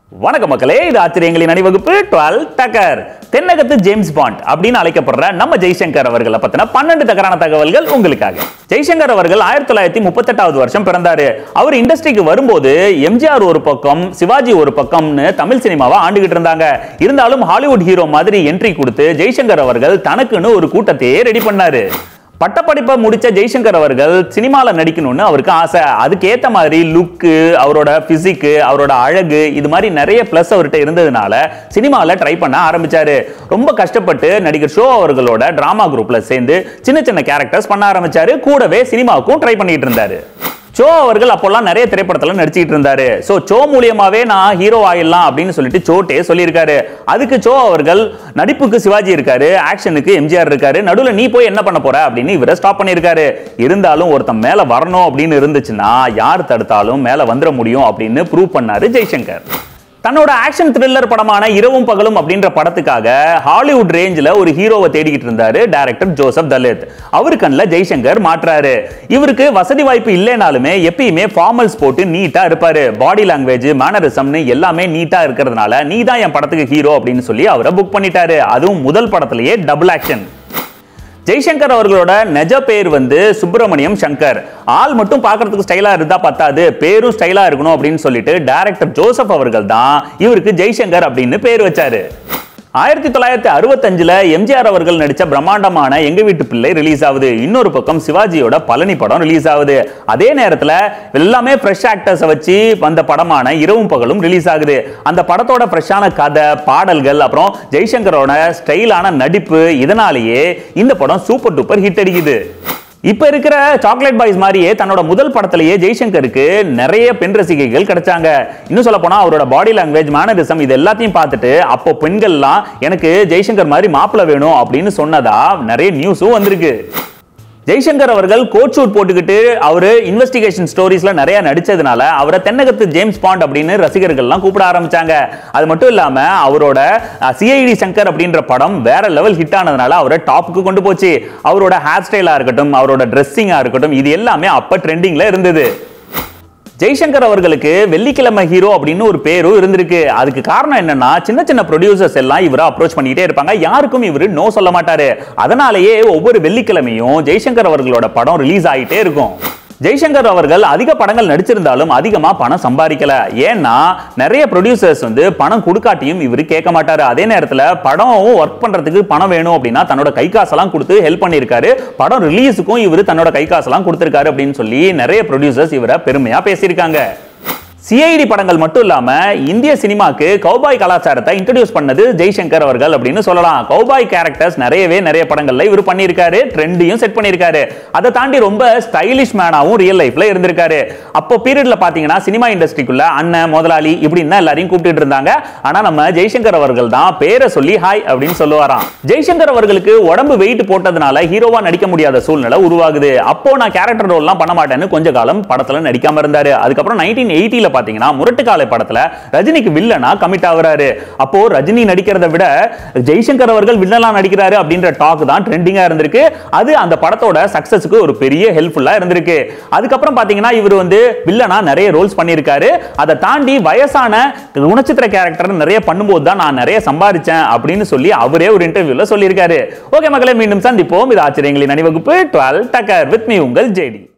வணக்கம் மக்களே இது ஆச்சரியங்களின் அணிவகுப்பு டுவெல் டக்கர் தென்னகத்து ஜேம்ஸ் பாண்ட் அப்படின்னு அழைக்கப்படுற நம்ம ஜெய்சங்கர் அவர்களை பத்தின பன்னெண்டு தகரான தகவல்கள் உங்களுக்காக ஜெய்சங்கர் அவர்கள் ஆயிரத்தி தொள்ளாயிரத்தி முப்பத்தெட்டாவது வருஷம் பிறந்தாரு அவர் இண்டஸ்ட்ரிக்கு வரும்போது எம்ஜிஆர் ஒரு பக்கம் சிவாஜி ஒரு பக்கம்னு தமிழ் சினிமாவை ஆண்டுகிட்டு இருந்தாங்க இருந்தாலும் ஹாலிவுட் ஹீரோ மாதிரி என்ட்ரி கொடுத்து ஜெய்சங்கர் அவர்கள் தனக்குன்னு ஒரு கூட்டத்தையே ரெடி பண்ணாரு பட்டப்படிப்பை முடிச்ச ஜெய்சங்கர் அவர்கள் சினிமாவில் நடிக்கணும்னு அவருக்கு ஆசை அதுக்கு ஏத்த மாதிரி லுக்கு அவரோட பிசிக்கு அவரோட அழகு இது மாதிரி நிறைய ப்ளஸ் அவர்கிட்ட இருந்ததுனால சினிமாவில் ட்ரை பண்ண ஆரம்பிச்சாரு ரொம்ப கஷ்டப்பட்டு நடிகர் ஷோ அவர்களோட டிராமா குரூப்ல சேர்ந்து சின்ன சின்ன கேரக்டர்ஸ் பண்ண ஆரம்பிச்சாரு கூடவே சினிமாவுக்கும் ட்ரை பண்ணிட்டு இருந்தாரு சோ அவர்கள் அப்போல்லாம் நிறைய திரைப்படத்துல நடிச்சிட்டு இருந்தாரு சோ சோ மூலியமாவே நான் ஹீரோ ஆயிடலாம் அப்படின்னு சொல்லிட்டு சோட்டே சொல்லியிருக்காரு அதுக்கு சோ அவர்கள் நடிப்புக்கு சிவாஜி இருக்காரு ஆக்ஷனுக்கு எம்ஜிஆர் இருக்காரு நடுவுல நீ போய் என்ன பண்ண போற அப்படின்னு இவரை ஸ்டாப் பண்ணியிருக்காரு இருந்தாலும் ஒருத்தன் மேல வரணும் அப்படின்னு இருந்துச்சுன்னா யார் தடுத்தாலும் மேல வந்துட முடியும் அப்படின்னு ப்ரூவ் பண்ணாரு ஜெய்சங்கர் தன்னோட ஆக்ஷன் த்ரில்லர் படமான இரவும் பகலும் அப்படின்ற படத்துக்காக ஹாலிவுட் ரேஞ்சில் ஒரு ஹீரோவை தேடிக்கிட்டு இருந்தாரு டைரக்டர் ஜோசப் தலித் அவர் கண்ணில் ஜெய்சங்கர் மாற்றாரு இவருக்கு வசதி வாய்ப்பு இல்லைனாலுமே எப்பயுமே ஃபார்மல்ஸ் போட்டு நீட்டா இருப்பாரு பாடி லாங்குவேஜ் மேனரிசம்னு எல்லாமே நீட்டா இருக்கிறதுனால நீ தான் என் படத்துக்கு ஹீரோ அப்படின்னு சொல்லி அவரை புக் பண்ணிட்டாரு அதுவும் முதல் படத்திலேயே டபுள் ஆக்ஷன் ஜெய்சங்கர் அவர்களோட நெஜ பேர் வந்து சுப்பிரமணியம் சங்கர் ஆள் மட்டும் பார்க்கறதுக்கு ஸ்டைலா இருந்தா பத்தாது பேரும் ஸ்டைலா இருக்கணும் அப்படின்னு சொல்லிட்டு டைரக்டர் ஜோசப் அவர்கள் தான் இவருக்கு ஜெய்சங்கர் அப்படின்னு பேர் வச்சாரு ஆயிரத்தி தொள்ளாயிரத்தி அறுபத்தஞ்சுல எம்ஜிஆர் அவர்கள் நடிச்ச பிரம்மாண்டமான எங்க வீட்டு பிள்ளை ரிலீஸ் ஆகுது இன்னொரு பக்கம் சிவாஜியோட பழனி படம் ரிலீஸ் ஆகுது அதே நேரத்துல எல்லாமே ஃப்ரெஷ் ஆக்டர்ஸ் வச்சு வந்த படமான இரவும் பகலும் ரிலீஸ் ஆகுது அந்த படத்தோட ஃப்ரெஷ்ஷான கதை பாடல்கள் அப்புறம் ஜெய்சங்கரோட ஸ்டைலான நடிப்பு இதனாலேயே இந்த படம் சூப்பர் டூப்பர் ஹிட் அடிக்குது இப்ப இருக்கிற சாக்லேட் பாய்ஸ் மாதிரியே தன்னோட முதல் படத்திலேயே ஜெய்சங்கருக்கு நிறைய பெண் ரசிகைகள் கிடைச்சாங்க இன்னும் சொல்ல போனா அவரோட பாடி லாங்குவேஜ் மேனரிசம் இது எல்லாத்தையும் பார்த்துட்டு அப்போ பெண்கள்லாம் எனக்கு ஜெய்சங்கர் மாதிரி மாப்பிள்ளை வேணும் அப்படின்னு சொன்னதா நிறைய நியூஸும் வந்திருக்கு ஜெய்சங்கர் அவர்கள் கோட் ஷூட் போட்டுக்கிட்டு அவரு இன்வெஸ்டிகேஷன் ஸ்டோரிஸ்ல நிறைய நடிச்சதுனால அவரை தென்னகத்து ஜேம்ஸ் பாண்ட் அப்படின்னு ரசிகர்கள்லாம் கூப்பிட ஆரம்பிச்சாங்க அது மட்டும் இல்லாம அவரோட சிஐடி சங்கர் அப்படின்ற படம் வேற லெவல் ஹிட் ஆனதுனால அவரை டாப்புக்கு கொண்டு போச்சு அவரோட ஹேர் ஸ்டைலா இருக்கட்டும் அவரோட ட்ரெஸ்ஸிங்கா இருக்கட்டும் இது எல்லாமே அப்ப ட்ரெண்டிங்ல இருந்தது ஜெய்சங்கர் அவர்களுக்கு வெள்ளிக்கிழமை ஹீரோ அப்படின்னு ஒரு பேரும் இருந்திருக்கு அதுக்கு காரணம் என்னன்னா சின்ன சின்ன ப்ரொடியூசர்ஸ் எல்லாம் இவரை அப்ரோச் பண்ணிட்டே இருப்பாங்க யாருக்கும் இவர் நோ சொல்ல மாட்டாரு அதனாலேயே ஒவ்வொரு வெள்ளிக்கிழமையும் ஜெய்சங்கர் அவர்களோட படம் ரிலீஸ் ஆகிட்டே இருக்கும் ஜெய்சங்கர் அவர்கள் அதிக படங்கள் நடிச்சிருந்தாலும் அதிகமா பணம் சம்பாதிக்கல ஏன்னா நிறைய ப்ரொடியூசர்ஸ் வந்து பணம் கொடுக்காட்டியும் இவர் கேட்க மாட்டாரு அதே நேரத்துல படம் ஒர்க் பண்றதுக்கு பணம் வேணும் அப்படின்னா தன்னோட கை காசெல்லாம் கொடுத்து ஹெல்ப் பண்ணியிருக்காரு படம் ரிலீஸுக்கும் இவர் தன்னோட கை காசெல்லாம் கொடுத்திருக்காரு அப்படின்னு சொல்லி நிறைய ப்ரொடியூசர்ஸ் இவரை பெருமையா பேசியிருக்காங்க சிஐடி படங்கள் மட்டும் இல்லாம இந்திய சினிமாக்கு கௌபாய் கலாச்சாரத்தை இன்ட்ரடியூஸ் பண்ணது ஜெய்சங்கர் அவர்கள் அப்படின்னு சொல்லலாம் கௌபாய் கேரக்டர்ஸ் நிறையவே நிறைய படங்கள்ல இவர் பண்ணியிருக்காரு ட்ரெண்டையும் செட் பண்ணியிருக்காரு அதை தாண்டி ரொம்ப ஸ்டைலிஷ் மேனாவும் ரியல் லைஃப்ல இருந்திருக்காரு அப்போ பீரியட்ல பாத்தீங்கன்னா சினிமா இண்டஸ்ட்ரிக்குள்ள அண்ணன் முதலாளி இப்படின்னு தான் எல்லாரையும் கூப்பிட்டு இருந்தாங்க ஆனா நம்ம ஜெய்சங்கர் அவர்கள் தான் பேரை சொல்லி ஹாய் அப்படின்னு சொல்லுவாராம் ஜெய்சங்கர் அவர்களுக்கு உடம்பு வெயிட் போட்டதுனால ஹீரோவா நடிக்க முடியாத சூழ்நிலை உருவாகுது அப்போ நான் கேரக்டர் ரோல்லாம் பண்ண மாட்டேன்னு கொஞ்ச காலம் படத்துல நடிக்காம இருந்தாரு அதுக்கப்புறம் நைன்டீன் எயிட்டில பாத்தீங்கன்னா முரட்டுக்காலை படத்துல ரஜினிக்கு வில்லனா கமிட் ஆகுறாரு அப்போ ரஜினி நடிக்கிறத விட ஜெய்சங்கர் அவர்கள் வில்லனா நடிக்கிறாரு அப்படின்ற டாக் தான் ட்ரெண்டிங்கா இருந்திருக்கு அது அந்த படத்தோட சக்சஸ்க்கு ஒரு பெரிய ஹெல்ப்ஃபுல்லா இருந்திருக்கு அதுக்கப்புறம் பாத்தீங்கன்னா இவர் வந்து வில்லனா நிறைய ரோல்ஸ் பண்ணியிருக்காரு அதை தாண்டி வயசான குணச்சித்திர கேரக்டர் நிறைய பண்ணும்போது தான் நான் நிறைய சம்பாதிச்சேன் அப்படின்னு சொல்லி அவரே ஒரு இன்டர்வியூல சொல்லியிருக்காரு ஓகே மக்களை மீண்டும் சந்திப்போம் இது ஆச்சரியங்களின் அணிவகுப்பு டுவெல் டக்கர் வித் மீ உங்கள் ஜேடி